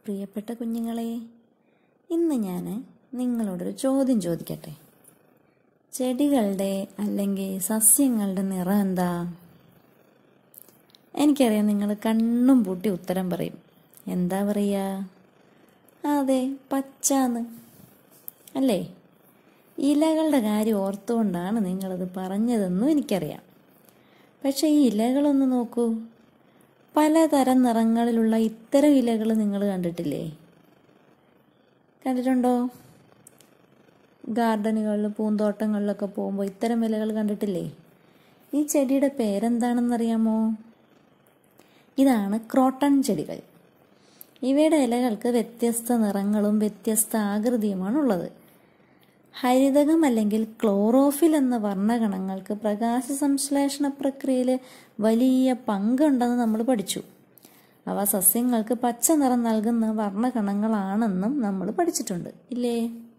പ്രിയപ്പെട്ട കുഞ്ഞുങ്ങളെ ഇന്ന് ഞാൻ നിങ്ങളോടൊരു ചോദ്യം ചോദിക്കട്ടെ ചെടികളുടെ അല്ലെങ്കിൽ സസ്യങ്ങളുടെ നിറം എന്താ എനിക്കറിയാം നിങ്ങൾ കണ്ണും പൂട്ടി ഉത്തരം പറയും എന്താ പറയുക അതെ പച്ചാന്ന് അല്ലേ ഇലകളുടെ കാര്യം ഓർത്തുകൊണ്ടാണ് നിങ്ങളത് പറഞ്ഞതെന്നും എനിക്കറിയാം പക്ഷേ ഈ ഇലകളൊന്ന് നോക്കൂ പലതരം നിറങ്ങളിലുള്ള ഇത്തരം ഇലകൾ നിങ്ങൾ കണ്ടിട്ടില്ലേ കണ്ടിട്ടുണ്ടോ ഗാർഡനുകളിൽ പൂന്തോട്ടങ്ങളിലൊക്കെ പോകുമ്പോൾ ഇത്തരം ഇലകൾ കണ്ടിട്ടില്ലേ ഈ ചെടിയുടെ പേരെന്താണെന്നറിയാമോ ഇതാണ് ക്രോട്ടൺ ചെടികൾ ഇവയുടെ ഇലകൾക്ക് വ്യത്യസ്ത നിറങ്ങളും വ്യത്യസ്ത ആകൃതിയുമാണുള്ളത് ഹരിതകം അല്ലെങ്കിൽ ക്ലോറോഫിൽ എന്ന വർണ്ണകണങ്ങൾക്ക് പ്രകാശ സംശ്ലേഷണ പ്രക്രിയയിൽ വലിയ പങ്കുണ്ടെന്ന് നമ്മൾ പഠിച്ചു അവ സസ്യങ്ങൾക്ക് പച്ച നിറം നൽകുന്ന വർണ്ണകണങ്ങളാണെന്നും നമ്മൾ പഠിച്ചിട്ടുണ്ട് ഇല്ലേ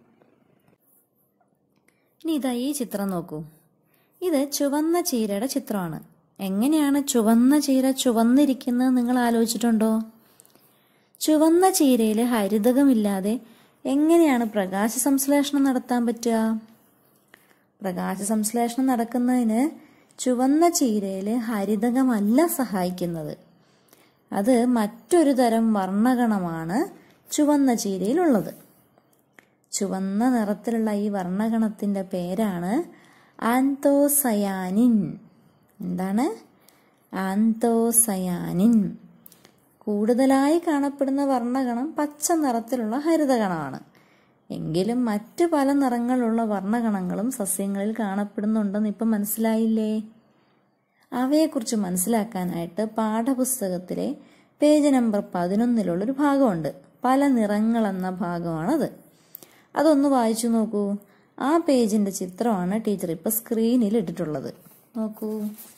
ഇനി ഇതാ ഈ ചിത്രം നോക്കൂ ഇത് ചുവന്ന ചീരയുടെ ചിത്രമാണ് എങ്ങനെയാണ് ചുവന്ന ചീര ചുവന്നിരിക്കുന്നത് നിങ്ങൾ ആലോചിച്ചിട്ടുണ്ടോ ചുവന്ന ചീരയിൽ ഹരിതകമില്ലാതെ എങ്ങനെയാണ് പ്രകാശ സംശ്ലേഷണം നടത്താൻ പറ്റുക പ്രകാശ സംശ്ലേഷണം നടക്കുന്നതിന് ചുവന്ന ചീരയിൽ ഹരിതകമല്ല സഹായിക്കുന്നത് അത് മറ്റൊരു തരം വർണ്ണഗണമാണ് ചുവന്ന ചീരയിലുള്ളത് ചുവന്ന നിറത്തിലുള്ള ഈ വർണ്ണഗണത്തിൻ്റെ പേരാണ് ആന്തോസയാനിൻ എന്താണ് ആന്തോസയാനിൻ കൂടുതലായി കാണപ്പെടുന്ന വർണ്ണഗണം പച്ച നിറത്തിലുള്ള ഹരിതഗണമാണ് എങ്കിലും മറ്റ് പല നിറങ്ങളുള്ള വർണ്ണഗണങ്ങളും സസ്യങ്ങളിൽ കാണപ്പെടുന്നുണ്ടെന്ന് ഇപ്പം മനസ്സിലായില്ലേ അവയെക്കുറിച്ച് മനസ്സിലാക്കാനായിട്ട് പാഠപുസ്തകത്തിലെ പേജ് നമ്പർ പതിനൊന്നിലുള്ളൊരു ഭാഗമുണ്ട് പല നിറങ്ങൾ എന്ന ഭാഗമാണത് അതൊന്ന് വായിച്ചു നോക്കൂ ആ പേജിൻ്റെ ചിത്രമാണ് ടീച്ചർ ഇപ്പം സ്ക്രീനിൽ ഇട്ടിട്ടുള്ളത് നോക്കൂ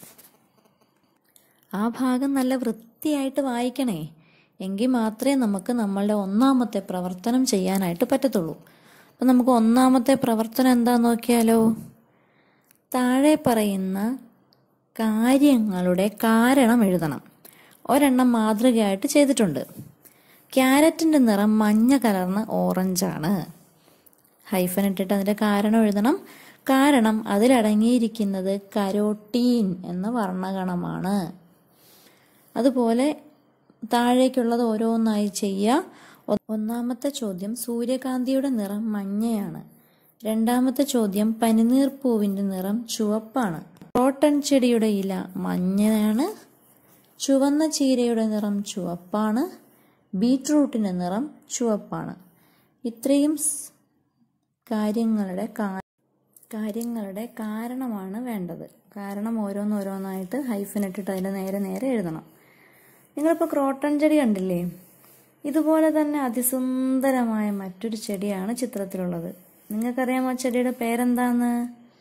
ആ ഭാഗം നല്ല വൃത്തിയായിട്ട് വായിക്കണേ എങ്കിൽ മാത്രമേ നമുക്ക് നമ്മളുടെ ഒന്നാമത്തെ പ്രവർത്തനം ചെയ്യാനായിട്ട് പറ്റത്തുള്ളൂ അപ്പം നമുക്ക് ഒന്നാമത്തെ പ്രവർത്തനം എന്താ നോക്കിയാലോ താഴെ പറയുന്ന കാര്യങ്ങളുടെ കാരണം എഴുതണം ഒരെണ്ണം മാതൃകയായിട്ട് ചെയ്തിട്ടുണ്ട് ക്യാരറ്റിൻ്റെ നിറം മഞ്ഞ കലർന്ന ഓറഞ്ചാണ് ഹൈഫൻ ഇട്ടിട്ട് അതിൻ്റെ കാരണം എഴുതണം കാരണം അതിലടങ്ങിയിരിക്കുന്നത് കരോട്ടീൻ എന്ന വർണ്ണഗണമാണ് അതുപോലെ താഴേക്കുള്ളത് ഓരോന്നായി ചെയ്യുക ഒന്നാമത്തെ ചോദ്യം സൂര്യകാന്തിയുടെ നിറം മഞ്ഞയാണ് രണ്ടാമത്തെ ചോദ്യം പനിനീർ പൂവിൻ്റെ നിറം ചുവപ്പാണ് കോട്ടൺ ചെടിയുടെ ഇല മഞ്ഞയാണ് ചുവന്ന ചീരയുടെ നിറം ചുവപ്പാണ് ബീട്രൂട്ടിൻ്റെ നിറം ചുവപ്പാണ് ഇത്രയും കാര്യങ്ങളുടെ കാര്യങ്ങളുടെ കാരണമാണ് വേണ്ടത് കാരണം ഓരോന്നോരോന്നായിട്ട് ഹൈഫൻ ഇട്ടിട്ട് അതിൻ്റെ നേരെ നേരെ എഴുതണം നിങ്ങളിപ്പോൾ ക്രോട്ടൺ ചെടി കണ്ടില്ലേ ഇതുപോലെ തന്നെ അതിസുന്ദരമായ മറ്റൊരു ചെടിയാണ് ചിത്രത്തിലുള്ളത് നിങ്ങൾക്കറിയാമോ ചെടിയുടെ പേരെന്താന്ന്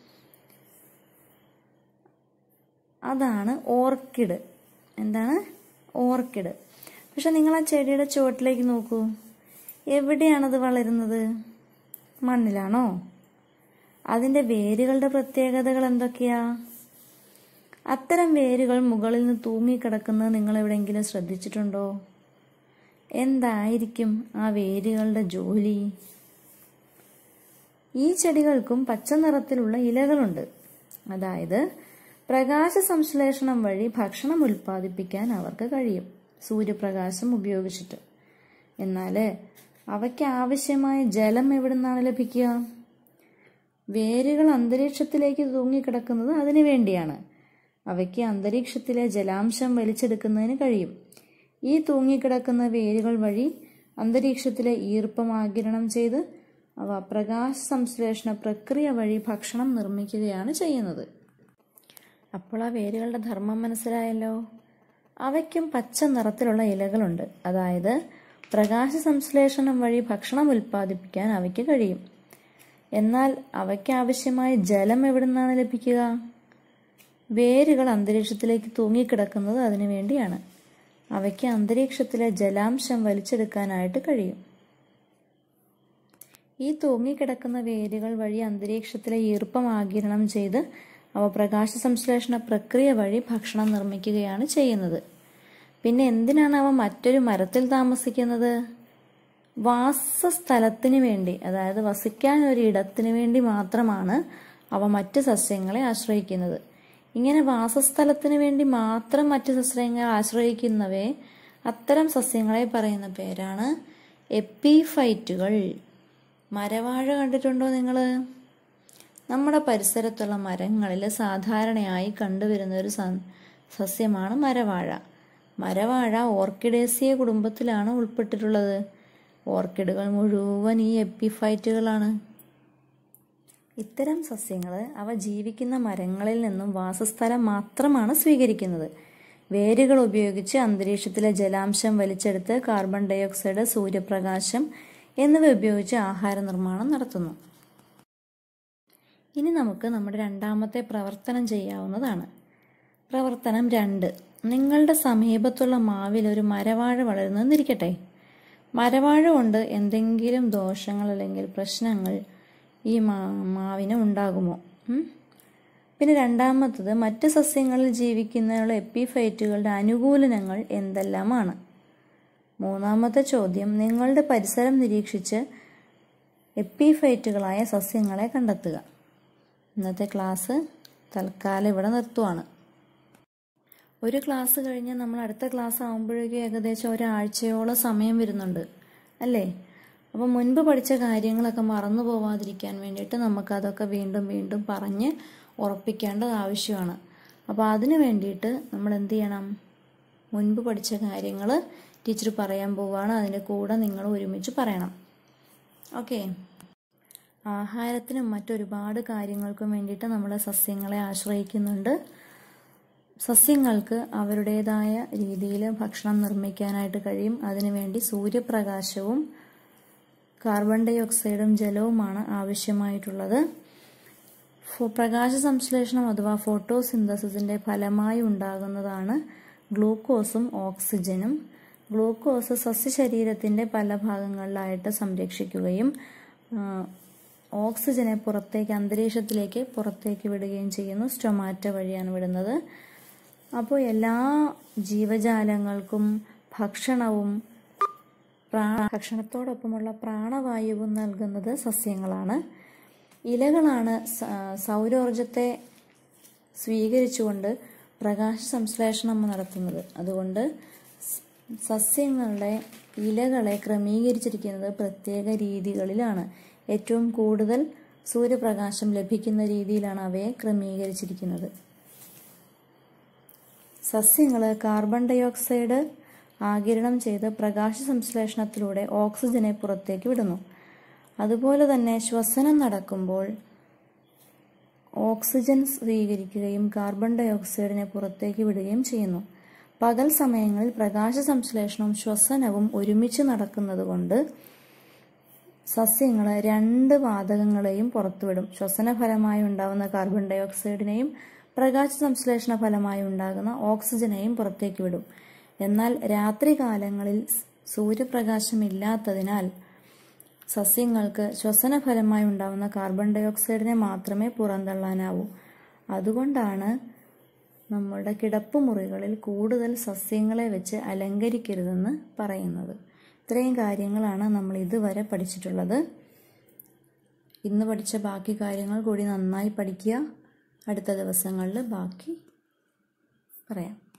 അതാണ് ഓർക്കിഡ് എന്താണ് ഓർക്കിഡ് പക്ഷെ നിങ്ങൾ ആ ചെടിയുടെ ചുവട്ടിലേക്ക് നോക്കൂ എവിടെയാണത് വളരുന്നത് മണ്ണിലാണോ അതിൻ്റെ വേരുകളുടെ പ്രത്യേകതകൾ എന്തൊക്കെയാ അത്തരം വേരുകൾ മുകളിൽ നിന്ന് തൂങ്ങിക്കിടക്കുന്നത് നിങ്ങൾ എവിടെയെങ്കിലും ശ്രദ്ധിച്ചിട്ടുണ്ടോ എന്തായിരിക്കും ആ വേരുകളുടെ ജോലി ഈ ചെടികൾക്കും പച്ച നിറത്തിലുള്ള ഇലകളുണ്ട് അതായത് പ്രകാശ സംശ്ലേഷണം വഴി ഭക്ഷണം ഉൽപ്പാദിപ്പിക്കാൻ അവർക്ക് കഴിയും സൂര്യപ്രകാശം ഉപയോഗിച്ചിട്ട് എന്നാൽ അവയ്ക്ക് ആവശ്യമായ ജലം എവിടെ നിന്നാണ് ലഭിക്കുക വേരുകൾ അന്തരീക്ഷത്തിലേക്ക് തൂങ്ങിക്കിടക്കുന്നത് അതിനു വേണ്ടിയാണ് അവയ്ക്ക് അന്തരീക്ഷത്തിലെ ജലാംശം വലിച്ചെടുക്കുന്നതിന് കഴിയും ഈ തൂങ്ങിക്കിടക്കുന്ന വേരുകൾ വഴി അന്തരീക്ഷത്തിലെ ഈർപ്പം ആഗിരണം ചെയ്ത് അവ പ്രകാശ സംശ്ലേഷണ പ്രക്രിയ വഴി ഭക്ഷണം നിർമ്മിക്കുകയാണ് ചെയ്യുന്നത് അപ്പോൾ ആ വേരുകളുടെ ധർമ്മം മനസ്സിലായല്ലോ അവയ്ക്കും പച്ച നിറത്തിലുള്ള ഇലകളുണ്ട് അതായത് പ്രകാശ സംശ്ലേഷണം വഴി ഭക്ഷണം ഉൽപ്പാദിപ്പിക്കാൻ അവയ്ക്ക് കഴിയും എന്നാൽ അവയ്ക്ക് ആവശ്യമായ ജലം എവിടെ നിന്നാണ് ലഭിക്കുക വേരുകൾ അന്തരീക്ഷത്തിലേക്ക് തൂങ്ങിക്കിടക്കുന്നത് അതിനു വേണ്ടിയാണ് അവയ്ക്ക് അന്തരീക്ഷത്തിലെ ജലാംശം വലിച്ചെടുക്കാനായിട്ട് കഴിയും ഈ തൂങ്ങിക്കിടക്കുന്ന വേരുകൾ വഴി അന്തരീക്ഷത്തിലെ ഈർപ്പം ആഗിരണം ചെയ്ത് അവ പ്രകാശ സംശ്ലേഷണ പ്രക്രിയ വഴി ഭക്ഷണം നിർമ്മിക്കുകയാണ് ചെയ്യുന്നത് പിന്നെ എന്തിനാണ് അവ മറ്റൊരു മരത്തിൽ താമസിക്കുന്നത് വാസസ്ഥലത്തിന് വേണ്ടി അതായത് വസിക്കാൻ ഒരു ഇടത്തിന് വേണ്ടി മാത്രമാണ് അവ മറ്റ് സസ്യങ്ങളെ ആശ്രയിക്കുന്നത് ഇങ്ങനെ വാസസ്ഥലത്തിന് വേണ്ടി മാത്രം മറ്റ് സസ്യങ്ങളെ ആശ്രയിക്കുന്നവയെ അത്തരം സസ്യങ്ങളെ പറയുന്ന പേരാണ് എപ്പിഫൈറ്റുകൾ മരവാഴ കണ്ടിട്ടുണ്ടോ നിങ്ങൾ നമ്മുടെ പരിസരത്തുള്ള മരങ്ങളിൽ സാധാരണയായി കണ്ടുവരുന്ന ഒരു സ- സസ്യമാണ് മരവാഴ മരവാഴ ഓർക്കിഡേസിയ കുടുംബത്തിലാണ് ഉൾപ്പെട്ടിട്ടുള്ളത് ഓർക്കിഡുകൾ മുഴുവൻ ഈ എപ്പിഫൈറ്റുകളാണ് ഇത്തരം സസ്യങ്ങൾ അവ ജീവിക്കുന്ന മരങ്ങളിൽ നിന്നും വാസസ്ഥലം മാത്രമാണ് സ്വീകരിക്കുന്നത് വേരുകൾ ഉപയോഗിച്ച് അന്തരീക്ഷത്തിലെ ജലാംശം വലിച്ചെടുത്ത് കാർബൺ ഡയോക്സൈഡ് സൂര്യപ്രകാശം എന്നിവ ഉപയോഗിച്ച് ആഹാര നിർമ്മാണം നടത്തുന്നു ഇനി നമുക്ക് നമ്മുടെ രണ്ടാമത്തെ പ്രവർത്തനം ചെയ്യാവുന്നതാണ് പ്രവർത്തനം രണ്ട് നിങ്ങളുടെ സമീപത്തുള്ള മാവിൽ ഒരു മരവാഴ വളരുന്നതെന്നിരിക്കട്ടെ മരവാഴ കൊണ്ട് എന്തെങ്കിലും ദോഷങ്ങൾ അല്ലെങ്കിൽ പ്രശ്നങ്ങൾ ഈ മാ മാവിന് ഉണ്ടാകുമോ ഉം? പിന്നെ രണ്ടാമത്തത് മറ്റ് സസ്യങ്ങളിൽ ജീവിക്കുന്നതിനുള്ള എപ്പിഫൈറ്റുകളുടെ അനുകൂലനങ്ങൾ എന്തെല്ലാമാണ് മൂന്നാമത്തെ ചോദ്യം നിങ്ങളുടെ പരിസരം നിരീക്ഷിച്ച് എപ്പിഫൈറ്റുകളായ സസ്യങ്ങളെ കണ്ടെത്തുക ഇന്നത്തെ ക്ലാസ് തൽക്കാലം ഇവിടെ നിർത്തുവാണ് ഒരു ക്ലാസ് കഴിഞ്ഞ് നമ്മൾ അടുത്ത ക്ലാസ് ആകുമ്പോഴേക്കും ഏകദേശം ഒരാഴ്ചയോളം സമയം വരുന്നുണ്ട് അല്ലേ അപ്പോൾ മുൻപ് പഠിച്ച കാര്യങ്ങളൊക്കെ മറന്നു പോവാതിരിക്കാൻ വേണ്ടിയിട്ട് നമുക്ക് അതൊക്കെ വീണ്ടും വീണ്ടും പറഞ്ഞ് ഉറപ്പിക്കേണ്ടത് ആവശ്യമാണ് അപ്പോൾ അതിന് വേണ്ടിയിട്ട് നമ്മൾ എന്ത് ചെയ്യണം മുൻപ് പഠിച്ച കാര്യങ്ങൾ ടീച്ചർ പറയാൻ പോവുകയാണ് അതിൻ്റെ കൂടെ നിങ്ങൾ ഒരുമിച്ച് പറയണം ഓക്കെ ആഹാരത്തിനും മറ്റൊരുപാട് കാര്യങ്ങൾക്കും വേണ്ടിയിട്ട് നമ്മൾ സസ്യങ്ങളെ ആശ്രയിക്കുന്നുണ്ട് സസ്യങ്ങൾക്ക് അവരുടേതായ രീതിയിൽ ഭക്ഷണം നിർമ്മിക്കാനായിട്ട് കഴിയും അതിനുവേണ്ടി സൂര്യപ്രകാശവും കാർബൺ ഡൈ ഓക്സൈഡും ജലവുമാണ് ആവശ്യമായിട്ടുള്ളത് ഫോ- പ്രകാശ സംശ്ലേഷണം അഥവാ ഫോട്ടോസിന്തസിസിന്റെ ഫലമായി ഉണ്ടാകുന്നതാണ് ഗ്ലൂക്കോസും ഓക്സിജനും ഗ്ലൂക്കോസ് സസ്യശരീരത്തിന്റെ പല ഭാഗങ്ങളിലായിട്ട് സംരക്ഷിക്കുകയും ആ, ഓക്സിജനെ പുറത്തേക്ക് അന്തരീക്ഷത്തിലേക്ക് പുറത്തേക്ക് വിടുകയും ചെയ്യുന്നു സ്റ്റൊമാറ്റ വഴിയാണ് വിടുന്നത് അപ്പോൾ എല്ലാ ജീവജാലങ്ങൾക്കും ഭക്ഷണവും പ്രാ- ഭക്ഷണത്തോടൊപ്പമുള്ള പ്രാണവായുവും നൽകുന്നത് സസ്യങ്ങളാണ് ഇലകളാണ് സ- സൗരോർജത്തെ സ്വീകരിച്ചുകൊണ്ട് പ്രകാശ സംശ്ലേഷണം നടത്തുന്നത് അതുകൊണ്ട് സ്- സസ്യങ്ങളുടെ ഇലകളെ ക്രമീകരിച്ചിരിക്കുന്നത് പ്രത്യേക രീതികളിലാണ് ഏറ്റവും കൂടുതൽ സൂര്യപ്രകാശം ലഭിക്കുന്ന രീതിയിലാണ് അവയെ ക്രമീകരിച്ചിരിക്കുന്നത് സസ്യങ്ങൾ കാർബൺ ഡൈ ഓക്സൈഡ് ആഗിരണം ചെയ്ത് പ്രകാശ സംശ്ലേഷണത്തിലൂടെ ഓക്സിജനെ പുറത്തേക്ക് വിടുന്നു അതുപോലെ തന്നെ ശ്വസനം നടക്കുമ്പോൾ ഓക്സിജൻ സ്വീകരിക്കുകയും കാർബൺ ഡൈ ഓക്സൈഡിനെ പുറത്തേക്ക് വിടുകയും ചെയ്യുന്നു പകൽ സമയങ്ങളിൽ പ്രകാശ സംശ്ലേഷണവും ശ്വസനവും ഒരുമിച്ച് നടക്കുന്നതുകൊണ്ട് സസ്യങ്ങൾ രണ്ട് വാതകങ്ങളെയും പുറത്തുവിടും ശ്വസന ഫലമായി ഉണ്ടാകുന്ന കാർബൺ ഡൈ ഓക്സൈഡിനെയും പ്രകാശ സംശ്ലേഷണ ഫലമായി ഉണ്ടാകുന്ന ഓക്സിജനെയും പുറത്തേക്ക് വിടും എന്നാൽ രാത്രികാലങ്ങളിൽ സ് സൂര്യപ്രകാശം ഇല്ലാത്തതിനാൽ സസ്യങ്ങൾക്ക് ശ്വസന ഫലമായി ഉണ്ടാകുന്ന കാർബൺ ഡൈ ഓക്സൈഡിനെ മാത്രമേ പുറന്തള്ളാനാവൂ അതുകൊണ്ടാണ് നമ്മുടെ കിടപ്പുമുറികളിൽ കൂടുതൽ സസ്യങ്ങളെ വെച്ച് അലങ്കരിക്കരുതെന്ന് പറയുന്നത് ഇത്രയും കാര്യങ്ങളാണ് നമ്മൾ ഇതുവരെ പഠിച്ചിട്ടുള്ളത് ഇന്ന് പഠിച്ച ബാക്കി കാര്യങ്ങൾ കൂടി നന്നായി പഠിക്കുക അടുത്ത ദിവസങ്ങളിൽ ബാക്കി പറയാം